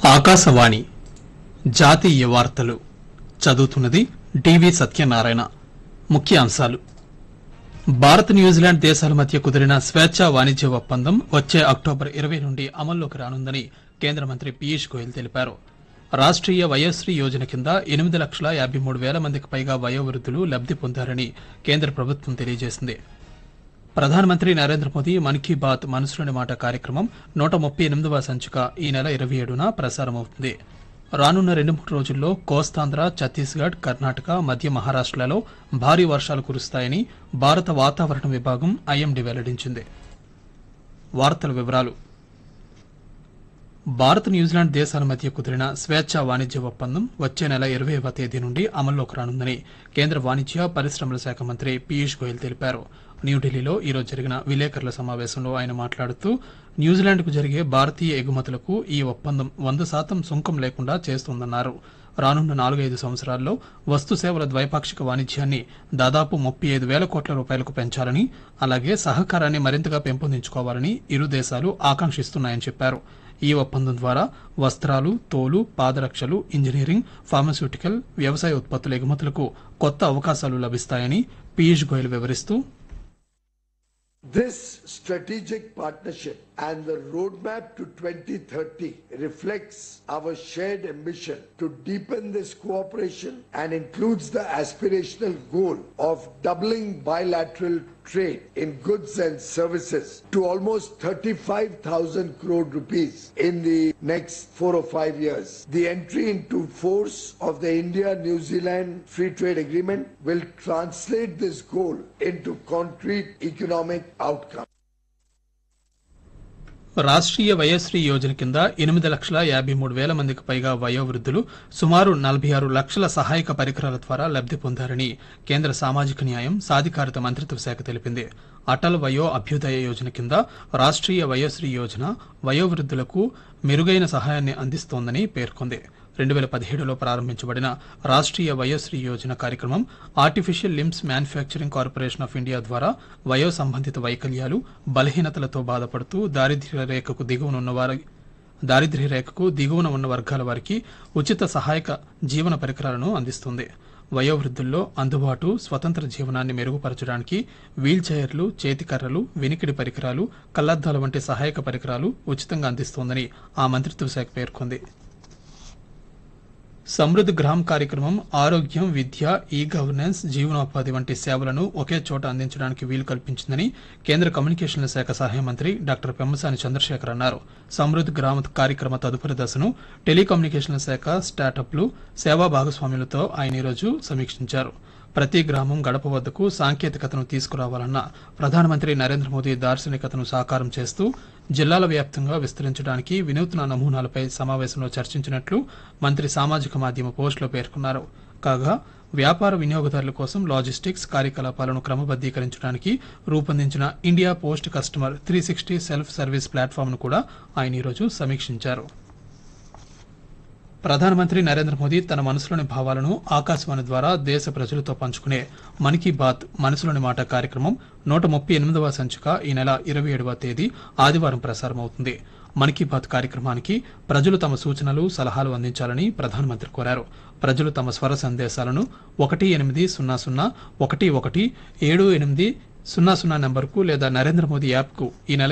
ఆకాశవాణి జాతీయ వార్తలు చదువుతున్నది డివి సత్యనారాయణ ముఖ్యాంశాలు భారత్ న్యూజిలాండ్ దేశాల మధ్య కుదిరిన స్వేచ్ఛా వాణిజ్య ఒప్పందం వచ్చే అక్టోబర్ ఇరవై నుండి అమల్లోకి రానుందని కేంద్ర మంత్రి పీయూష్ గోయల్ తెలిపారు రాష్ట్రీయ వయోశ్రీ యోజన కింద ఎనిమిది లక్షల యాభై మూడు వేల మందికి పైగా వయోవృద్ధులు లబ్ది పొందారని కేంద్ర ప్రభుత్వం తెలియజేసింది ప్రధానమంత్రి నరేంద్ర మోదీ మన్ కీ బాత్ మనసులోని మాట కార్యక్రమం నూట ముప్పై ఎనిమిదవ సంచిక ఈ నెల ఇరవై ఏడున ప్రసారమవుతుంది రానున్న రెండు మూడు రోజుల్లో కోస్తాంధ్ర ఛత్తీస్గఢ్ కర్ణాటక మధ్య మహారాష్టలలో భారీ వర్షాలు కురుస్తాయని భారత వాతావరణ విభాగం ఐఎండీ వెల్లడించింది వార్తల వివరాలు భారత్ న్యూజిలాండ్ దేశాల మధ్య కుదిరిన స్వేచ్ఛా వాణిజ్య ఒప్పందం వచ్చే నెల ఇరవైవ తేదీ నుండి అమల్లోకి రానుందని కేంద్ర వాణిజ్య పరిశ్రమల శాఖ మంత్రి పీయూష్ గోయల్ తెలిపారు న్యూఢిల్లీలో ఈరోజు జరిగిన విలేకరుల సమావేశంలో ఆయన మాట్లాడుతూ న్యూజిలాండ్కు జరిగే భారతీయ ఎగుమతులకు ఈ ఒప్పందం వంద శాతం సుంకం లేకుండా చేస్తోందన్నారు రానున్న నాలుగైదు సంవత్సరాల్లో వస్తు సేవల ద్వైపాక్షిక వాణిజ్యాన్ని దాదాపు ముప్పై ఐదు వేల కోట్ల రూపాయలకు పెంచాలని అలాగే సహకారాన్ని మరింతగా పెంపొందించుకోవాలని ఇరు దేశాలు ఆకాంక్షిస్తున్నాయని చెప్పారు ఈ ఒప్పందం ద్వారా వస్త్రాలు తోలు పాదరక్షలు ఇంజనీరింగ్ ఫార్మాస్యూటికల్ వ్యవసాయ ఉత్పత్తుల ఎగుమతులకు కొత్త అవకాశాలు లభిస్తాయని పీయూష్ గోయల్ వివరిస్తూ This strategic partnership and the roadmap to 2030 reflects our shared ambition to deepen this cooperation and includes the aspirational goal of doubling bilateral trade in goods and services to almost 35,000 crore rupees in the next four or five years. The entry into force of the India-New Zealand Free Trade Agreement will translate this goal into concrete economic outcomes. Rashtriya Vayoshri Yojana కింద ఎనిమిది లక్షల యాభై మూడు వేల మందికి పైగా వయోవృద్ధులు సుమారు నలభై ఆరు లక్షల సహాయక పరికరాల ద్వారా లబ్ది పొందారని కేంద్ర సామాజిక న్యాయం సాధికారత మంత్రిత్వ శాఖ తెలిపింది అటల్ వయో అభ్యుదయ యోజన కింద రాష్ట్రీయ వయోశ్రీ యోజన వయోవృద్ధులకు మెరుగైన సహాయాన్ని అందిస్తోందని పేర్కొంది రెండు వేల పదిహేడులో ప్రారంభించబడిన రాష్ట్రీయ వయోశ్రీ యోజన కార్యక్రమం artificial limbs manufacturing corporation of India ద్వారా వయో సంబంధిత వైకల్యాలు బలహీనతలతో బాధపడుతూ దారిద్ర్య రేఖకు దిగువన ఉన్నవారి దారిద్ర్య రేఖకు దిగువన ఉన్న వర్గాల వారికి ఉచిత సహాయక జీవన పరికరాలను అందిస్తుంది వయోవృద్ధుల్లో అందుబాటు స్వతంత్ర జీవనాన్ని మెరుగుపరచడానికి వీల్ చైర్లు చేతికర్రలు వెనికిడి పరికరాలు కళ్లద్దాల వంటి సహాయక పరికరాలు ఉచితంగా అందిస్తోందని ఆ మంత్రిత్వ శాఖ పేర్కొంది సమృద్ధ్ గ్రామ్ కార్యక్రమం ఆరోగ్యం విద్య ఈ గవర్నెన్స్ జీవనోపాధి వంటి సేవలను ఒకే చోట అందించడానికి వీలు కల్పించిందని కేంద్ర కమ్యూనికేషన్ల శాఖ సహాయ మంత్రి డాక్టర్ పెమ్మసాని చంద్రశేఖర్ అన్నారు సమృద్ధ్ గ్రామ్ కార్యక్రమ తదుపరి దశను టెలికమ్యూనికేషన్ల శాఖ స్టార్టప్లు సేవా భాగస్వాములతో ఆయన ఈరోజు సమీక్షించారు ప్రతి గ్రామం గడప వద్దకు సాంకేతికతను తీసుకురావాలన్న ప్రధానమంత్రి నరేంద్ర మోదీ దార్శనికతను సాకారం చేస్తూ జిల్లాల వ్యాప్తంగా విస్తరించడానికి వినూత్న నమూనాలపై సమావేశంలో చర్చించినట్లు మంత్రి సామాజిక మాధ్యమ పోస్టులో పేర్కొన్నారు కాగా వ్యాపార వినియోగదారుల కోసం లాజిస్టిక్స్ కార్యకలాపాలను క్రమబద్దీకరించడానికి రూపొందించిన India post customer three sixty self service ప్లాట్ఫామ్ను కూడా ఆయన ఈరోజు సమీక్షించారు ప్రధానమంత్రి నరేంద్ర మోదీ తన మనసులోని భావాలను ఆకాశవాణి ద్వారా దేశ ప్రజలతో పంచుకునే మన్ కీ బాత్ మనసులోని మాట కార్యక్రమం నూట ముప్పై ఎనిమిదవ సంచిక ఈ నెల ఇరవై ఏడవ తేదీ ఆదివారం ప్రసారమవుతుంది మన్ కీ బాత్ కార్యక్రమానికి ప్రజలు తమ సూచనలు సలహాలు అందించాలని ప్రధానమంత్రి కోరారు ప్రజలు తమ స్వర సందేశాలను ఒకటి ఎనిమిది సున్నా సున్నా ఒకటి ఒకటి ఏడు ఎనిమిది సున్నా సున్నా నెంబర్కు లేదా నరేంద్ర మోదీ యాప్కు ఈ నెల